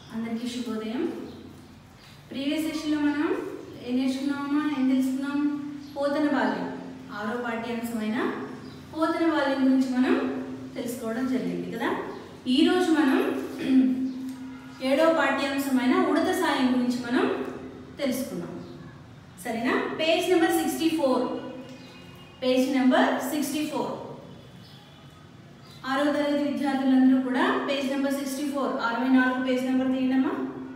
అందరికీ శుభోదయం ప్రీవియస్ సెషన్లో మనం ఏం నేర్చుకున్నామా ఏం తెలుసుకున్నాం పోతన బాల్యం ఆరో పాఠ్యాంశమైన పోతన బాల్యం గురించి మనం తెలుసుకోవడం జరిగింది కదా ఈరోజు మనం ఏడో పాఠ్యాంశమైన ఉడత సాయం గురించి మనం తెలుసుకున్నాం సరేనా page number sixty four page number sixty four ఆరో తరగతి విద్యార్థులందరూ కూడా పేజ్ నెంబర్ సిక్స్టీ ఫోర్ అరవై నాలుగు పేజ్ నెంబర్ తీయడమ్మా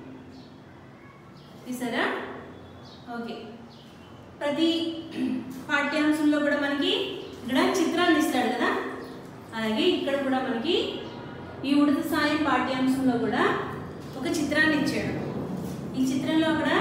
తీసారా ఓకే ప్రతి పాఠ్యాంశంలో కూడా మనకి ఇక్కడ చిత్రాన్ని ఇస్తాడు కదా అలాగే ఇక్కడ కూడా మనకి ఈ ఉడత సాయం పాఠ్యాంశంలో కూడా ఒక చిత్రాన్ని ఇచ్చాడు ఈ చిత్రంలో కూడా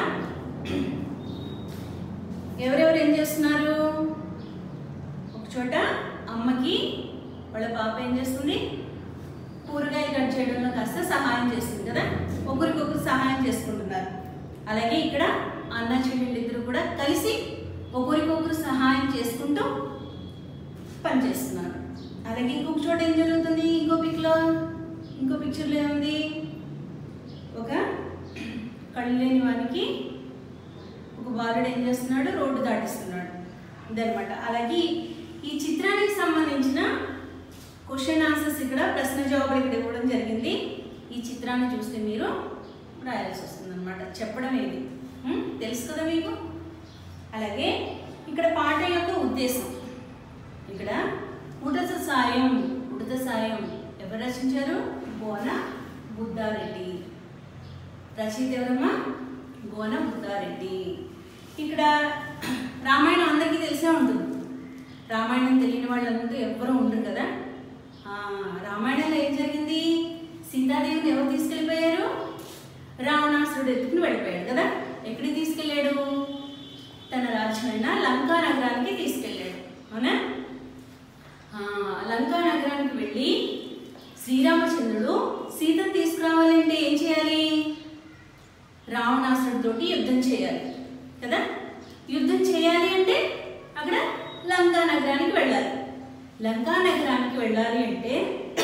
ఎవరెవరు ఏం చేస్తున్నారు ఒక చోట అమ్మకి వాళ్ళ పాప ఏం చేస్తుంది కూరగాయలు కట్ చేయడంలో కాస్త సహాయం చేస్తుంది కదా ఒకరికొకరు సహాయం చేసుకుంటున్నారు అలాగే ఇక్కడ అన్న చెల్లెళ్ళు ఇద్దరు కూడా కలిసి ఒకరికొకరు సహాయం చేసుకుంటూ పనిచేస్తున్నారు అలాగే ఇంకొక చోట ఏం జరుగుతుంది ఇంకో పిక్లో ఇంకో పిక్చర్లో ఏముంది ఒక కళ్ళు లేని వానికి ఒక బాలుడు ఏం చేస్తున్నాడు రోడ్డు దాటిస్తున్నాడు ఇదనమాట అలాగే ఈ చిత్రానికి సంబంధించిన క్వశ్చన్ ఆన్సర్స్ ఇక్కడ ప్రశ్న జవాబులు ఇక్కడ ఇవ్వడం జరిగింది ఈ చిత్రాన్ని చూస్తే మీరు రాయాల్సి వస్తుంది అనమాట చెప్పడం ఏది ఉం? తెలుసు కదా మీకు అలాగే ఇక్కడ పాట యొక్క ఉద్దేశం ఇక్కడ ఉడత సాయం ఉడత సాయం ఎవరు రచించారు బోన బుద్ధారెడ్డి రచయిత ఎవరమ్మా బోన బుద్ధారెడ్డి ఇక్కడ రామాయణం అందరికీ తెలిసే ఉంటుంది రామాయణం తెలియని వాళ్ళంతా ఎవ్వరూ ఉండరు కదా ఆ, రామాయణంలో ఏం జరిగింది సీతాదేవిని ఎవరు తీసుకెళ్ళిపోయారు రావణాసురుడు ఎత్తుకుని వెళ్ళిపోయాడు కదా ఎక్కడికి తీసుకెళ్ళాడు తన రాజ్యమైన లంకా నగరానికి తీసుకెళ్ళాడు అవునా ఆ, లంకా నగరానికి వెళ్ళి శ్రీరామచంద్రుడు సీతను తీసుకురావాలంటే ఏం చేయాలి రావణాసురుడితోటి యుద్ధం చేయాలి కదా యుద్ధం చేయాలి అంటే అక్కడ లంకా నగరానికి వెళ్ళాలి లంకా నగరానికి వెళ్ళాలి అంటే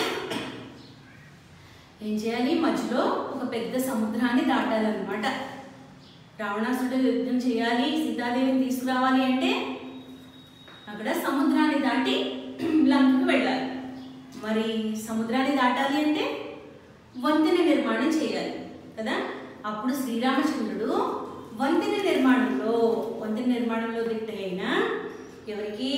ఏం చేయాలి మధ్యలో ఒక పెద్ద సముద్రాన్ని దాటాలన్నమాట రావణాసురుడు యుద్ధం చేయాలి సీతాదేవిని తీసుకురావాలి అంటే అక్కడ సముద్రాన్ని దాటి లంకకు వెళ్ళాలి మరి సముద్రాన్ని దాటాలి అంటే వంతెన నిర్మాణం చేయాలి కదా అప్పుడు శ్రీరామచంద్రుడు వంతెన నిర్మాణంలో వంతెన నిర్మాణంలో దిట్టైన ఎవరికి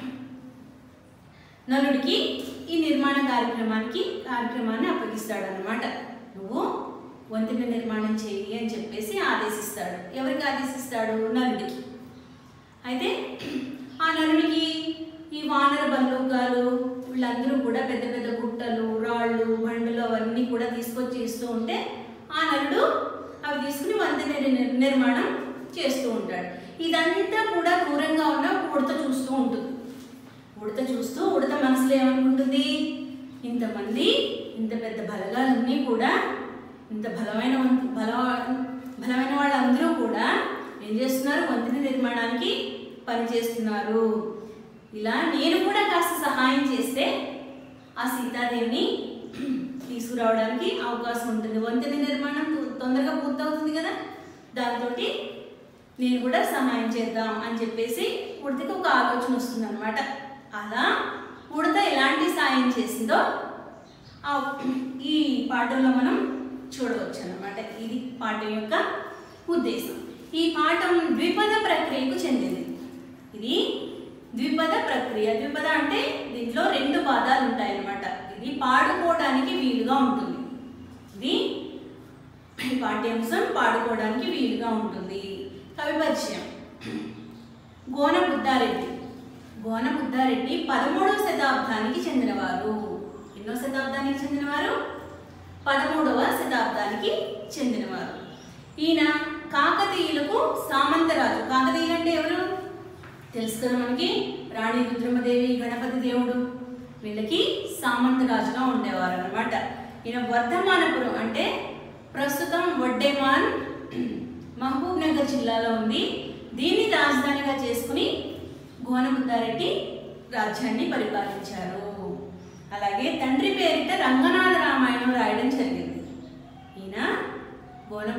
నలుడికి ఈ నిర్మాణ కార్యక్రమానికి కార్యక్రమాన్ని అప్పగిస్తాడు అనమాట నువ్వు వంతెన నిర్మాణం చేయి అని చెప్పేసి ఆదేశిస్తాడు ఎవరికి ఆదేశిస్తాడు నలుడికి అయితే ఆ నలుడికి ఈ వానర బంధువుగాలు వీళ్ళందరూ కూడా పెద్ద పెద్ద గుట్టలు రాళ్ళు బండలు అవన్నీ కూడా తీసుకొచ్చి ఇస్తూ ఉంటే ఆ నలుడు అవి తీసుకుని వంతెన నిర్- నిర్మాణం చేస్తూ ఉంటాడు ఇదంతా కూడా దూరంగా ఉన్న ఉడత చూస్తూ ఉంటుంది ఉడత చూస్తూ ఉడత మనసులో ఏమనుకుంటుంది ఇంతమంది ఇంత పెద్ద బలగాలన్నీ కూడా ఇంత బలమైన వం- బల బలమైన వాళ్ళందరూ కూడా ఏం చేస్తున్నారు వంతెన నిర్మాణానికి పనిచేస్తున్నారు ఇలా నేను కూడా కాస్త సహాయం చేస్తే ఆ సీతాదేవిని తీసుకురావడానికి అవకాశం ఉంటుంది వంతెన నిర్మాణం తొ- తొందరగా పూర్తవుతుంది కదా దాంతో నేను కూడా సహాయం చేద్దాం అని చెప్పేసి ఉడతకి ఒక ఆలోచన వస్తుంది అనమాట అలా ఉడత ఎలాంటి సాయం చేసిందో ఆ ఈ పాఠంలో మనం చూడవచ్చు అనమాట ఇది పాఠం యొక్క ఉద్దేశం ఈ పాఠం ద్విపద ప్రక్రియకు చెందింది ఇది ద్విపద ప్రక్రియ ద్విపద అంటే దీంట్లో రెండు పాదాలు ఉంటాయి అన్నమాట ఇది పాడుకోవడానికి వీలుగా ఉంటుంది ఇది ఈ పాఠ్యాంశం పాడుకోవడానికి వీలుగా ఉంటుంది కవి పరిచయం గోన బుద్ధారెడ్డి గోన బుద్ధారెడ్డి పదమూడవ శతాబ్దానికి చెందినవారు ఎన్నో శతాబ్దానికి చెందినవారు పదమూడవ శతాబ్దానికి చెందినవారు ఈయన కాకతీయులకు సామంతరాజు కాకతీయులు అంటే ఎవరు తెలుసు కదా మనకి రాణి రుద్రమదేవి గణపతి దేవుడు వీళ్ళకి సామంతరాజుగా ఉండేవారు అనమాట ఈయన వర్ధమానపురం అంటే ప్రస్తుతం వడ్డేమాన్ మహబూబ్ నగర్ జిల్లాలో ఉంది దీన్ని రాజధానిగా చేసుకుని గోనబుద్ధారెడ్డి రాజ్యాన్ని పరిపాలించారు అలాగే తండ్రి పేరిట రంగనాథ రామాయణం రాయడం జరిగింది ఈయన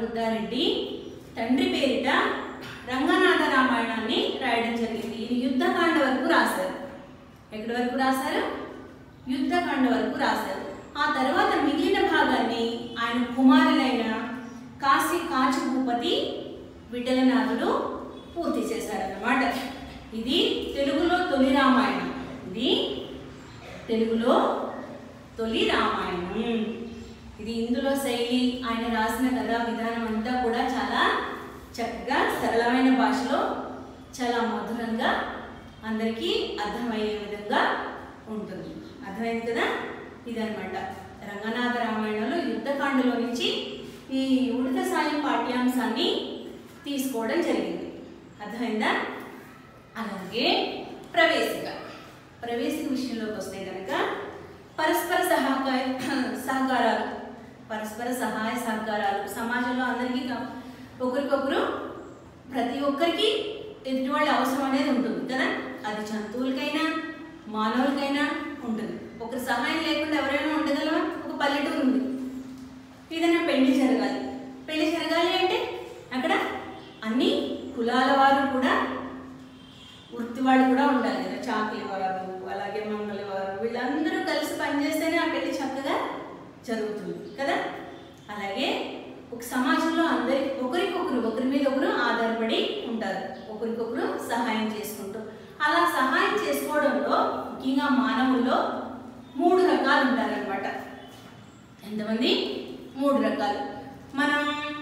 బుద్ధారెడ్డి తండ్రి పేరిట రంగనాథ రామాయణాన్ని రాయడం జరిగింది ఇది యుద్ధకాండ వరకు రాశారు ఎక్కడి వరకు రాశారు యుద్ధకాండ వరకు రాశారు ఆ తర్వాత మిగిలిన భాగాన్ని ఆయన కుమారులైన కాశీ కాచభూపతి విఠలనాథుడు పూర్తి చేశారన్నమాట ఇది తెలుగులో తొలి రామాయణం ఇది తెలుగులో తొలి రామాయణం ఇది ఇందులో శైలి ఆయన రాసిన కథా విధానం అంతా కూడా చాలా చక్కగా సరళమైన భాషలో చాలా మధురంగా అందరికీ అర్థమయ్యే విధంగా ఉంటుంది అర్థమైంది కదా ఇదనమాట రంగనాథ రామాయణంలో యుద్ధకాండలో నుంచి ఈ ఉడిత సాయం పాఠ్యాంశాన్ని తీసుకోవడం జరిగింది అర్థమైందా అలాగే ప్రవేశిక ప్రవేశిక విషయంలోకి వస్తే కనుక పరస్పర సహకార సహకారాలు పరస్పర సహాయ సహకారాలు సమాజంలో అందరికీ క- ఒకరికొకరు ప్రతి ఒక్కరికి ఎదుటి వాళ్ళ అవసరం అనేది ఉంటుంది కదా అది జంతువులకైనా మానవులకైనా ఉంటుంది ఒకరి సహాయం లేకుండా ఎవరైనా ఉండగలమా ఒక పల్లెటూరు ఉంది ఏదైనా పెళ్లి జరగాలి పెళ్లి జరగాలి అంటే అక్కడ అన్ని కులాల వారు కూడా వృత్తి వాళ్ళు కూడా ఉండాలి కదా చాకలి వారు అలాగే మంగళి వారు వీళ్ళందరూ కలిసి పనిచేస్తేనే ఆ పెళ్లి చక్కగా జరుగుతుంది కదా అలాగే ఒక సమాజంలో అందరి ఒకరికొకరు ఒకరి మీద ఒకరు ఆధారపడి ఉంటారు ఒకరికొకరు సహాయం చేసుకుంటూ అలా సహాయం చేసుకోవడంలో ముఖ్యంగా మానవుల్లో మూడు రకాలు ఉంటారనమాట ఎంతమంది మూడు రకాలు మనం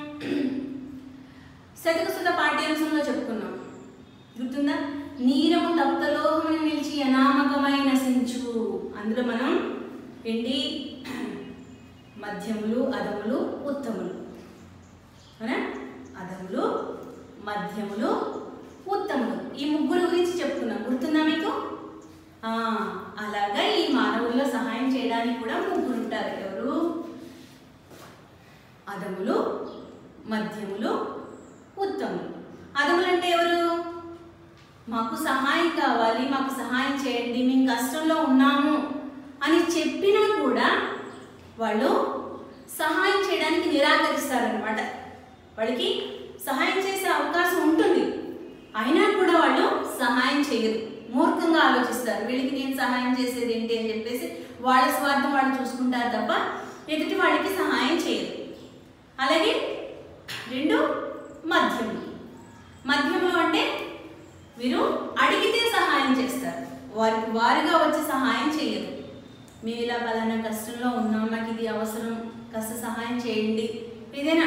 శతక సుత పాఠ్యాంశంలో చెప్పుకున్నాం గుర్తుందా నీరము తప్తలోహమును నిలిచి అనామకమైన నశించు అందులో మనం ఏంటి మధ్యములు అధములు ఉత్తములు అవునా అధములు మధ్యములు ఉత్తములు ఈ ముగ్గురు గురించి చెప్పుకున్నాం గుర్తుందా మీకు ఆ, అలాగా ఈ మానవుల్లో సహాయం చేయడానికి కూడా ముగ్గురు ఉంటారు ఎవరు అధములు మధ్యములు ఉత్తములు అధములు అంటే ఎవరు మాకు సహాయం కావాలి మాకు సహాయం చేయండి మేము కష్టంలో ఉన్నాము అని చెప్పినా కూడా వాళ్ళు సహాయం చేయడానికి నిరాకరిస్తారనమాట వాళ్ళకి సహాయం చేసే అవకాశం ఉంటుంది అయినా కూడా వాళ్ళు సహాయం చేయరు మూర్ఖంగా ఆలోచిస్తారు వీళ్ళకి నేను సహాయం చేసేది ఏంటి అని చెప్పేసి వాళ్ళ స్వార్థం వాళ్ళు చూసుకుంటారు తప్ప ఎదుటి వాళ్ళకి సహాయం చేయరు అలాగే రెండు మధ్యములు మధ్యములు అంటే వీరు అడిగితే సహాయం చేస్తారు వారికి వారుగా వచ్చి సహాయం చేయరు మేము ఇలా పలానా కష్టంలో ఉన్నాం నాకు ఇది అవసరం కాస్త సహాయం చేయండి ఏదైనా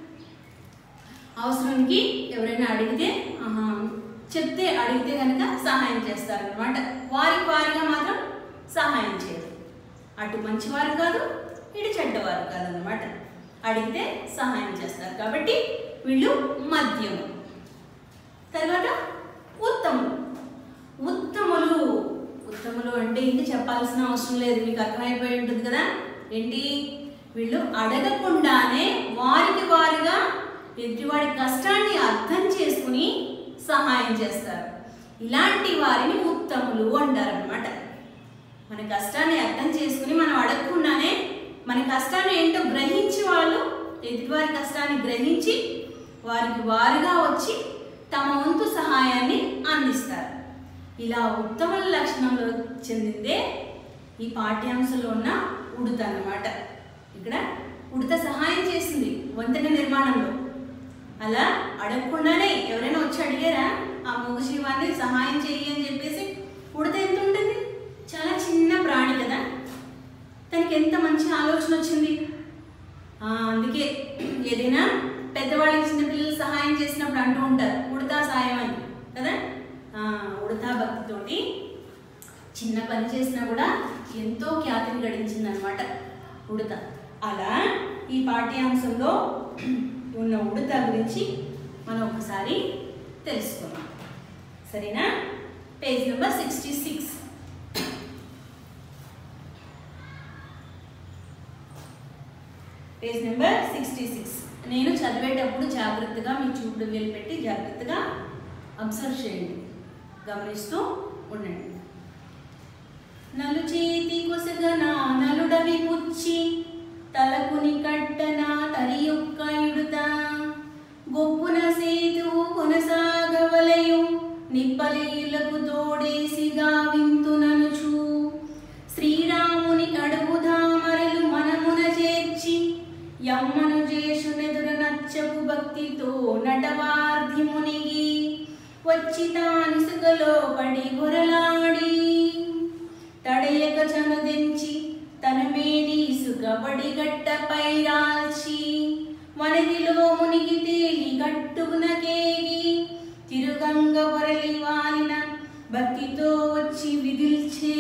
అవసరానికి ఎవరైనా అడిగితే ఆహా, చెప్తే అడిగితే కనుక సహాయం చేస్తారనమాట వారికి వారిగా మాత్రం సహాయం చేయరు అటు మంచివారు కాదు ఇటు చెడ్డవారు కాదన్నమాట అడిగితే సహాయం చేస్తారు కాబట్టి వీళ్ళు మధ్యము తర్వాత ఉత్తములు ఉత్తములు ఉత్తములు అంటే ఇంక చెప్పాల్సిన అవసరం లేదు మీకు అర్థమైపోయి ఉంటుంది కదా ఏంటి వీళ్ళు అడగకుండానే వారికి వారుగా ఎదుటివాడి కష్టాన్ని అర్థం చేసుకుని సహాయం చేస్తారు ఇలాంటి వారిని ఉత్తములు అంటారు అనమాట మన కష్టాన్ని అర్థం చేసుకుని మనం అడగకుండానే మన కష్టాన్ని ఏంటో గ్రహించి వాళ్ళు ఎదుటివారి కష్టాన్ని గ్రహించి వారికి వారుగా వచ్చి తమ వంతు సహాయాన్ని అందిస్తారు ఇలా ఉత్తమ లక్షణంలో చెందిందే ఈ పాఠ్యాంశంలో ఉన్న ఉడత అన్నమాట ఇక్కడ ఉడత సహాయం చేసింది వంతెన నిర్మాణంలో అలా అడగకుండానే ఎవరైనా వచ్చి అడిగారా ఆ మూగశివాన్ని సహాయం చెయ్యి అని చెప్పేసి ఉడత ఎంత ఉంటుంది చాలా చిన్న ప్రాణి కదా తనకి ఎంత మంచి ఆలోచన వచ్చింది ఆ, అందుకే ఏదైనా పెద్దవాళ్ళకి చిన్న పిల్లలు సహాయం చేసినప్పుడు అంటూ ఉంటారు ఉడతా సాయం అని కదా ఆ, ఉడతా భక్తితోటి చిన్న పని చేసినా కూడా ఎంతో ఖ్యాతిని గడించింది అనమాట ఉడత అలా ఈ పాఠ్యాంశంలో ఉన్న ఉడత గురించి మనం ఒకసారి తెలుసుకుందాం సరేనా page number sixty six page number sixty six నేను చదివేటప్పుడు జాగ్రత్తగా మీ చూపుడు వేలు పెట్టి జాగ్రత్తగా అబ్జర్వ్ చేయండి గమనిస్తూ ఉండండి నలు చేతి కొసగన నలుడవి పుచ్చి తలకుని కట్టన తరి యొక్క ఇడుత యమ్మను చేషునెదుర నచ్చపు భక్తితో నటవార్ధి మునిగి వచ్చి తానిసుకలో పడి గొరలాడి తడయక చనుదించి తన మేని ఇసుకబడి గట్టపై రాల్చి వనదిలో మునిగి తేలి గట్టున కేగి తిరుగంగ పొరలి వాలిన భక్తితో వచ్చి విదిల్చే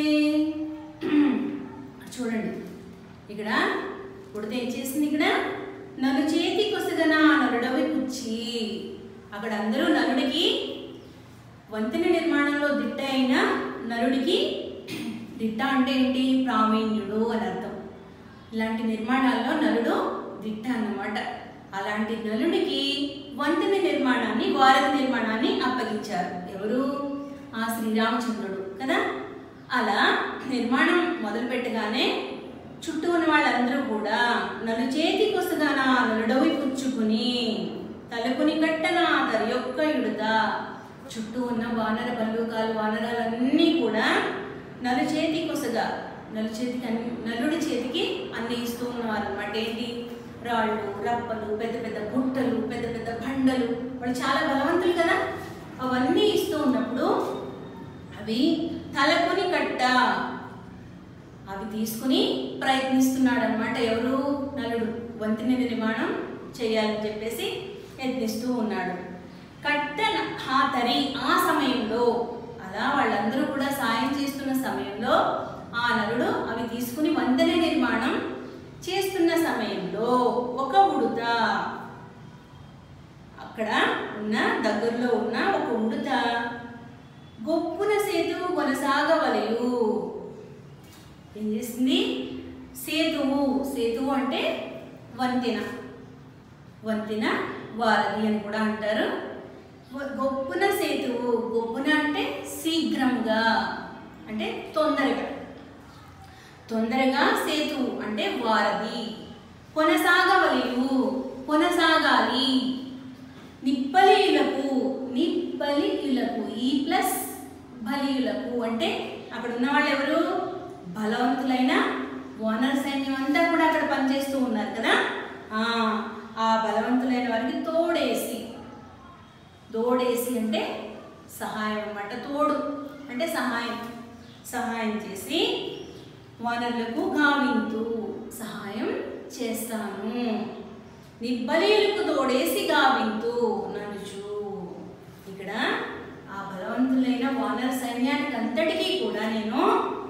చూడండి ఇక్కడ ఉడత ఏం చేసింది ఇక్కడ నలు చేతి కొసగన నలుడవి కుచ్చి అక్కడ అందరూ నలుడికి వంతెన నిర్మాణంలో దిట్ట అయిన నలుడికి దిట్ట అంటే ఏంటి ప్రావీణ్యుడు అని అర్థం ఇలాంటి నిర్మాణాల్లో నలుడు దిట్ట అన్నమాట అలాంటి నలుడికి వంతెన నిర్మాణాన్ని వారధి నిర్మాణాన్ని అప్పగించారు ఎవరు ఆ శ్రీరామచంద్రుడు కదా అలా నిర్మాణం మొదలు పెట్టగానే చుట్టూ ఉన్న వాళ్ళందరూ కూడా నలు చేతి కొసగాన నలుడవి పుచ్చుకుని తలుపుని కట్టన తరి యొక్క యుడత చుట్టూ ఉన్న వానర బల్లూకాలు వానరాలన్నీ కూడా నలు చేతి కొసగా నలు చేతికి అన్ని నలుడి చేతికి అన్ని ఇస్తూ ఉన్నారు అనమాట ఏంటి రాళ్ళు రప్పలు పెద్ద పెద్ద గుట్టలు పెద్ద పెద్ద బండలు వాళ్ళు చాలా బలవంతులు కదా అవన్నీ ఇస్తూ ఉన్నప్పుడు అవి తలకొని కట్ట అవి తీసుకుని ప్రయత్నిస్తున్నాడు అనమాట ఎవరు నలుడు వంతెన నిర్మాణం చేయాలని చెప్పేసి యత్నిస్తూ ఉన్నాడు కట్టన ఆ తరి ఆ సమయంలో అలా వాళ్ళందరూ కూడా సాయం చేస్తున్న సమయంలో ఆ నలుడు అవి తీసుకుని వంతెన నిర్మాణం చేస్తున్న సమయంలో ఒక ఉడుత అక్కడ ఉన్న దగ్గరలో ఉన్న ఒక ఉడుత గొప్పున సేతువు కొనసాగవలయు ఏం చేసింది సేతువు సేతువు అంటే వంతెన వంతెన వారధి అని కూడా అంటారు వ- గొప్పున సేతువు గొప్పున అంటే శీఘ్రంగా అంటే తొందరగా తొందరగా సేతువు అంటే వారధి కొనసాగవలయు కొనసాగాలి నిప్పలియులకు నిప్పలియులకు ఈ ప్లస్ బలియులకు అంటే అక్కడ ఉన్న వాళ్ళు ఎవరు బలవంతులైన వానర సైన్యం అంతా కూడా అక్కడ పనిచేస్తూ ఉన్నారు కదా ఆ ఆ బలవంతులైన వారికి తోడేసి తోడేసి అంటే సహాయం అన్నమాట తోడు అంటే సహాయం సహాయం చేసి వానరులకు గావింతు సహాయం చేస్తాను నిబ్బలీలకు తోడేసి గావింతు ననుచు ఇక్కడ ఆ బలవంతులైన వానర సైన్యానికి అంతటికీ కూడా నేను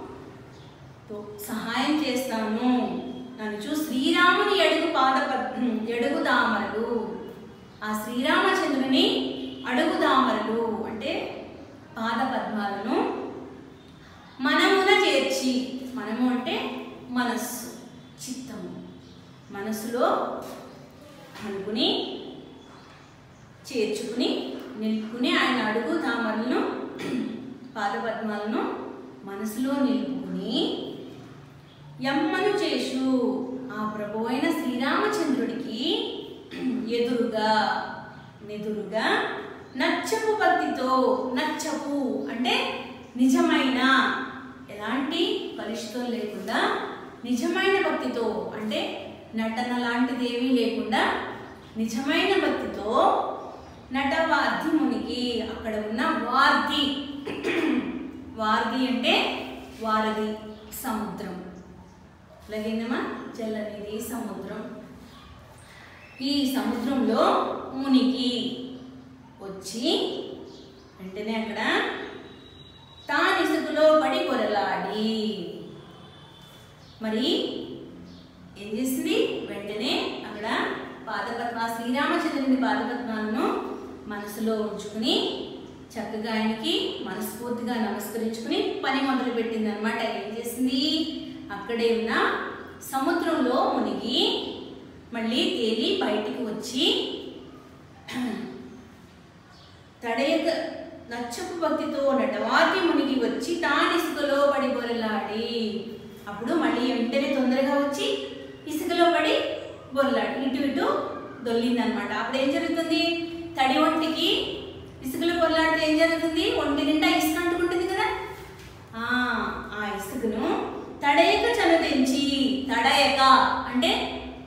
తో- సహాయం చేస్తాను నన్ను శ్రీరాముని అడుగు పాద అడుగు దామరలు ఆ శ్రీరామచంద్రుని అడుగు దామరలు అంటే పాద పద్మాలను మనమున చేర్చి మనము అంటే మనస్సు చిత్తము మనసులో అనుకుని చేర్చుకుని నిలుపుకుని ఆయన అడుగు తామరలను పాదపద్మాలను మనసులో నిలుపుకుని యమ్మను చేసు ఆ ప్రభు అయిన శ్రీరామచంద్రుడికి ఎదురుగా ఎదురుగా నచ్చపు భక్తితో నచ్చపు అంటే నిజమైన ఎలాంటి కలుషితం లేకుండా నిజమైన భక్తితో అంటే నటన లాంటిది ఏమీ లేకుండా నిజమైన భక్తితో నటవార్ధి మునికి అక్కడ ఉన్న వార్ధి వార్ధి అంటే వారధి సముద్రం అలాగేనమ్మా జలనిధి సముద్రం ఈ సముద్రంలో మునికి వచ్చి వెంటనే అక్కడ తానిసుకులో పడి పొరలాడి మరి ఏం చేసింది వెంటనే అక్కడ పాదపద్మ శ్రీరామచంద్రుని పాదపద్మాలను మనసులో ఉంచుకుని చక్కగా ఆయనకి మనస్ఫూర్తిగా నమస్కరించుకుని పని మొదలు పెట్టింది అనమాట ఏం చేసింది అక్కడే ఉన్న సముద్రంలో మునిగి మళ్ళీ తేలి బయటికి వచ్చి తడయక నచ్చపు భక్తితో నటవాతి మునిగి వచ్చి తానిసుకలో పడి బొరలాడి అప్పుడు మళ్ళీ వెంటనే తొందరగా వచ్చి ఇసుకలో పడి బొరలాడి ఇటు ఇటు దొల్లిందనమాట అప్పుడు ఏం జరుగుతుంది తడి ఒంటికి ఇసుకలో బొరలాడితే ఏం జరుగుతుంది ఒంటి నిండా ఇసుక అంటుకుంటుంది కదా ఆ ఆ ఇసుకను తడయక చనుదించి తడయక అంటే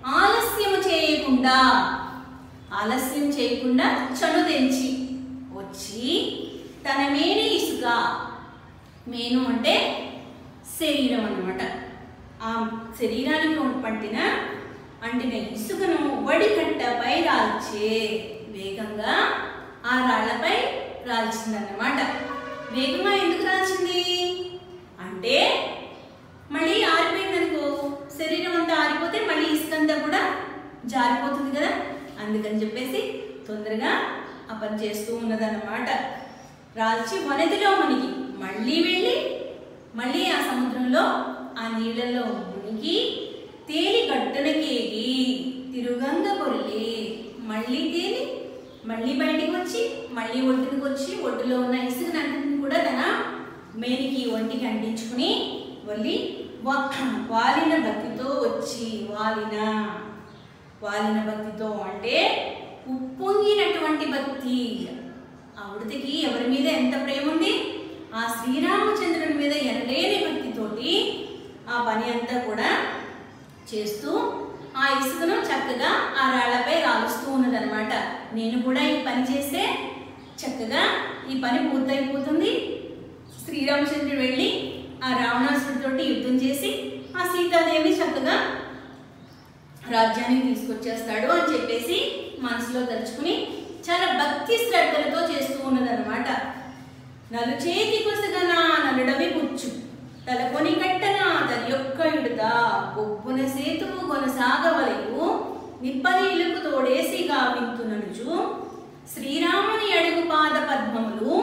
ఆలస్యము చేయకుండా ఆలస్యం చేయకుండా చను తెంచి వచ్చి తన మేని ఇసుక మేను అంటే శరీరం అన్నమాట ఆ శరీరానికి పట్టిన అంటిన ఇసుకను వడికట్టపై రాల్చే వేగంగా ఆ రాళ్లపై రాల్చిందన్నమాట వేగంగా ఎందుకు రాల్చింది అంటే మళ్ళీ ఆరిపోయిందనుకో శరీరం అంతా ఆరిపోతే మళ్ళీ ఇసుకంతా కూడా జారిపోతుంది కదా అందుకని చెప్పేసి తొందరగా ఆ పని చేస్తూ ఉన్నదన్నమాట రాల్చి వనదిలో మునిగి మళ్ళీ వెళ్ళి మళ్ళీ ఆ సముద్రంలో ఆ నీళ్ళలో మునిగి తేలి గట్టునకేగి తిరుగంగ పొరలి మళ్ళీ తేలి మళ్ళీ బయటికి వచ్చి మళ్ళీ ఒడ్డునికి వచ్చి ఒడ్డులో ఉన్న ఇసుకనంటిని కూడా తన మేనికి ఒంటికి అంటించుకుని వెళ్ళి వా- వాలిన భక్తితో వచ్చి వాలిన వాలిన భక్తితో అంటే ఉప్పొంగినటువంటి భక్తి ఆ ఉడతకి ఎవరి మీద ఎంత ప్రేమ ఉంది ఆ శ్రీరామచంద్రుని మీద ఎనలేని భక్తితోటి ఆ పని అంతా కూడా చేస్తూ ఆ ఇసుకను చక్కగా ఆ రాళ్లపై రాలుస్తూ ఉన్నదనమాట నేను కూడా ఈ పని చేస్తే చక్కగా ఈ పని పూర్తయిపోతుంది శ్రీరామచంద్రుడు వెళ్ళి ఆ రావణాసుడితోటి యుద్ధం చేసి ఆ సీతాదేవిని చక్కగా రాజ్యానికి తీసుకొచ్చేస్తాడు అని చెప్పేసి మనసులో తలుచుకుని చాలా భక్తి శ్రద్ధలతో చేస్తూ ఉన్నదన్నమాట నలు చేతి కొసగన నలుడవి పుచ్చు తలకొని కట్టన తరి యొక్క ఇడుత బొబ్బున సేతువు కొనసాగవలయు నిప్పనీలకు తోడేసి గావింతుననుచు శ్రీరాముని అడుగు పాద పద్మములు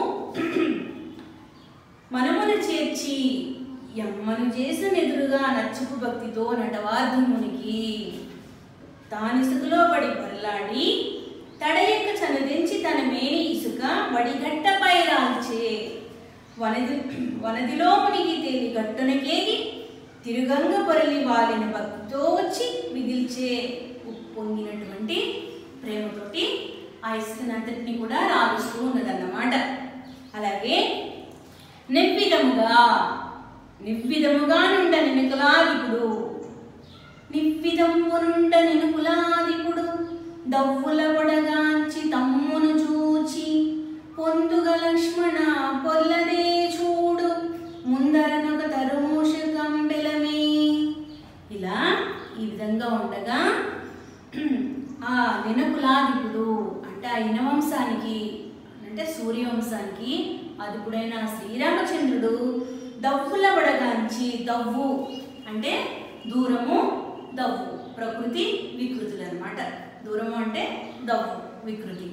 మనమును చేర్చి యమ్మను చేసిన ఎదురుగా నచ్చుకు భక్తితో నటవార్ధమునికి తానిసుకలో పడి పొరలాడి తడయక్క చనుదించి తన మేని ఇసుక వడిగట్టపై రాల్చే వనది వనదిలో మునిగి తేలి గట్టునకేగి తిరుగంగ పొరలి వాలిన భక్తితో వచ్చి మిగిల్చే ఉప్పొంగినటువంటి ప్రేమతోటి ఆ ఇసుకనంతటిని కూడా రాలుస్తూ ఉన్నదన్నమాట అలాగే నివ్విధముగా నివ్విధముగా నుండ నినుకులాదిపుడు నివ్విధమునుండ నినుకులాదిపుడు దవ్వుల వడగాంచి తమ్మును చూచి పొందుగ లక్ష్మణ పొల్లదే చూడు ముందరనొక తరుమూష కంబెలమే ఇలా ఈ విధంగా ఉండగా ఆ నినకులాదిపుడు అంటే ఆ ఇనవంశానికి అంటే సూర్యవంశానికి అదుపుడైన శ్రీరామచంద్రుడు దవ్వుల వడగాంచి దవ్వు అంటే దూరము దవ్వు ప్రకృతి వికృతులు అనమాట దూరము అంటే దవ్వు వికృతి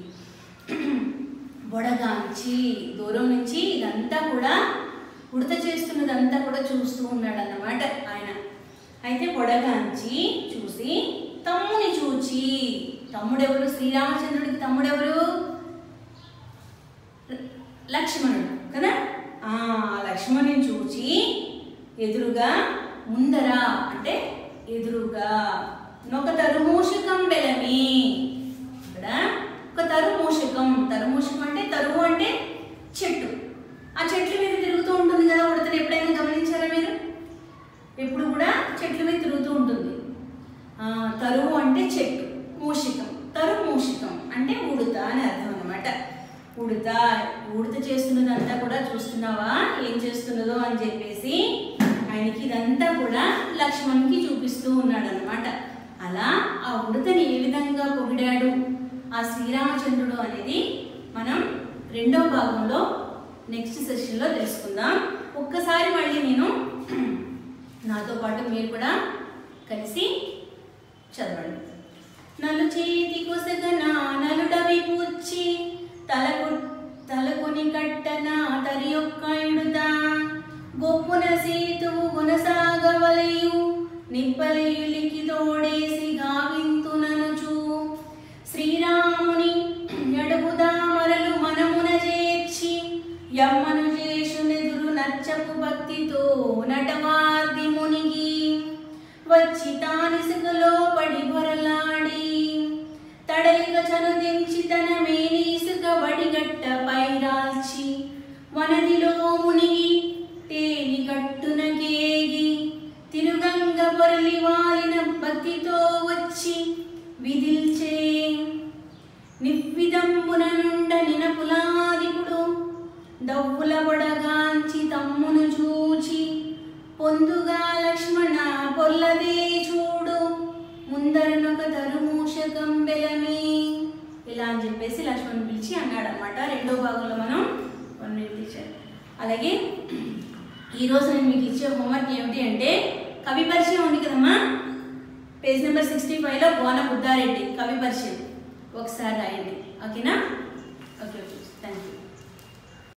బొడగాంచి దూరం నుంచి ఇదంతా కూడా ఉడత చేస్తున్నదంతా కూడా చూస్తూ ఉన్నాడు అన్నమాట ఆయన అయితే బొడగాంచి చూసి తమ్ముని చూచి తమ్ముడెవరు శ్రీరామచంద్రుడికి తమ్ముడెవరు లక్ష్మణుడు కదా ఆ లక్ష్మణుని చూచి ఎదురుగా ముందర అంటే ఎదురుగా ఒక తరుమూషకం బెలమి ఇక్కడ ఒక తరుమూషకం తరుమూషకం అంటే తరువు అంటే చెట్టు ఆ చెట్ల మీద తిరుగుతూ ఉంటుంది కదా ఉడతను ఎప్పుడైనా గమనించారా మీరు ఎప్పుడు కూడా చెట్ల మీద తిరుగుతూ ఉంటుంది ఆ, తరువు అంటే చెట్టు మూషికం తరు మూషికం అంటే ఉడుత అని అర్థం అనమాట ఉడుత ఉడత చేస్తున్నదంతా కూడా చూస్తున్నావా ఏం చేస్తున్నదో అని చెప్పేసి ఆయనకి ఇదంతా కూడా లక్ష్మణ్కి చూపిస్తూ ఉన్నాడు అనమాట అలా ఆ ఉడతని ఏ విధంగా పొగిడాడు ఆ శ్రీరామచంద్రుడు అనేది మనం రెండో భాగంలో నెక్స్ట్ సెషన్లో తెలుసుకుందాం ఒక్కసారి మళ్ళీ నేను నాతో పాటు మీరు కూడా కలిసి చదవండి నలు చేతి కొసగన నలుడవి పుచ్చి తలకు తలకొని కట్టన తరి యొక్క ఇడుదా గొప్పున సేతువు కొనసాగవలయు నిప్పలికి తోడేసి గావింతుననుచు శ్రీరాముని అడుగుదా మరలు మనమున చేర్చి యమ్మను చేసునెదురు నచ్చపు భక్తితో నటవార్ది మునిగి వచ్చి తానిసుకలో పడి బొరలాడి తడైక చనుదించి తన మేని ఇసుక వడిగట్ట పైరాల్చి వనదిలో మునిగి తేలి గట్టున కేగి తిరుగంగ మింగ బొరలి వాలిన భక్తితో వచ్చి విధిల్చే నివ్విదంబున నుండ నినపులాదిపుడు దవ్వుల బొడగాంచి తమ్మును చూచి పొందుగా లక్ష్మణ పొల్లదే చూడు ముందరనొక తరుమూషకం బెలమే ఇలా అని చెప్పేసి లక్ష్మణ్ పిలిచి అన్నాడు అనమాట రెండో భాగంలో మనం కొన్ని టీచర్ అలాగే ఈరోజు నేను మీకు ఇచ్చే హోంవర్క్ ఏమిటి అంటే కవి పరిచయం ఉంది కదమ్మా పేజ్ నెంబర్ సిక్స్టీ ఫైవ్లో బోన బుద్ధారెడ్డి కవి పరిచయం ఒకసారి రాయండి ఓకేనా